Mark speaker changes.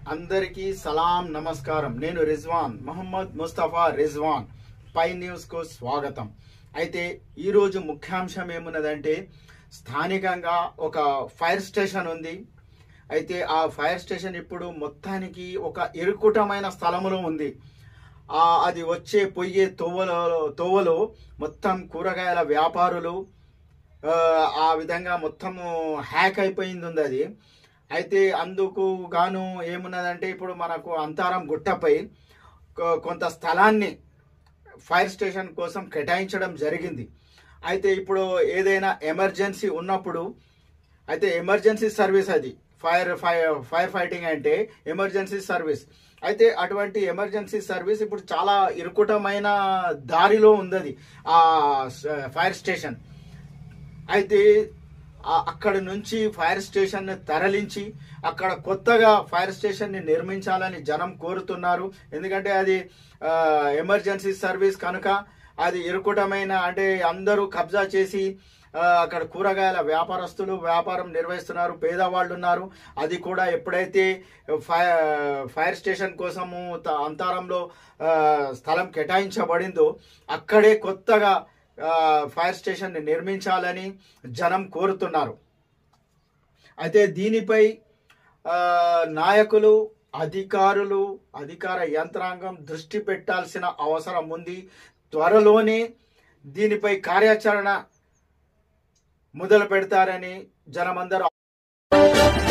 Speaker 1: అందరికీ సలాం నమస్కారం నేను రిజ్వాన్ మహమ్మద్ ముస్తఫా రిజ్వాన్ పై న్యూస్ కు స్వాగతం అయితే ఈరోజు ముఖ్యాంశం ఏమున్నదంటే స్థానికంగా ఒక ఫైర్ స్టేషన్ ఉంది అయితే ఆ ఫైర్ స్టేషన్ ఇప్పుడు మొత్తానికి ఒక ఇరుకుటమైన స్థలములో ఉంది ఆ అది వచ్చే పొయ్యే తోవలో తోవలో మొత్తం కూరగాయల వ్యాపారులు ఆ, ఆ విధంగా మొత్తము హ్యాక్ అయిపోయింది ఉంది అది అయితే అందుకు గాను ఏమున్నదంటే ఇప్పుడు మనకు అంతారం గుట్టపై కొ- కొంత స్థలాన్ని ఫైర్ స్టేషన్ కోసం కేటాయించడం జరిగింది అయితే ఇప్పుడు ఏదైనా ఎమర్జెన్సీ ఉన్నప్పుడు అయితే ఎమర్జెన్సీ సర్వీస్ అది ఫైర్ ఫైర్ ఫైర్ ఫైటింగ్ అంటే ఎమర్జెన్సీ సర్వీస్ అయితే అటువంటి ఎమర్జెన్సీ సర్వీస్ ఇప్పుడు చాలా ఇరుకుటమైన దారిలో ఉంది అది ఆ స- ఫైర్ స్టేషన్ అయితే ఆ- అక్కడ నుంచి ఫైర్ స్టేషన్ ని తరలించి అక్కడ కొత్తగా ఫైర్ స్టేషన్ ని నిర్మించాలని జనం కోరుతున్నారు ఎందుకంటే అది ఆ, ఎమర్జెన్సీ సర్వీస్ కనుక అది ఇరుకుటమైన అంటే అందరూ కబ్జా చేసి ఆ, అక్కడ కూరగాయల వ్యాపారస్తులు వ్యాపారం నిర్వహిస్తున్నారు పేదవాళ్ళు ఉన్నారు అది కూడా ఎప్పుడైతే ఫైర్ ఫైర్ స్టేషన్ కోసము త- అంతరంలో ఆ, స్థలం కేటాయించబడిందో అక్కడే కొత్తగా ఆ, ఫైర్ స్టేషన్ ని నిర్మించాలని జనం కోరుతున్నారు అయితే దీనిపై ఆ, నాయకులు అధికారులు అధికార యంత్రాంగం దృష్టి పెట్టాల్సిన అవసరం ఉంది త్వరలోనే దీనిపై కార్యాచరణ మొదలు పెడతారని జనమందరూ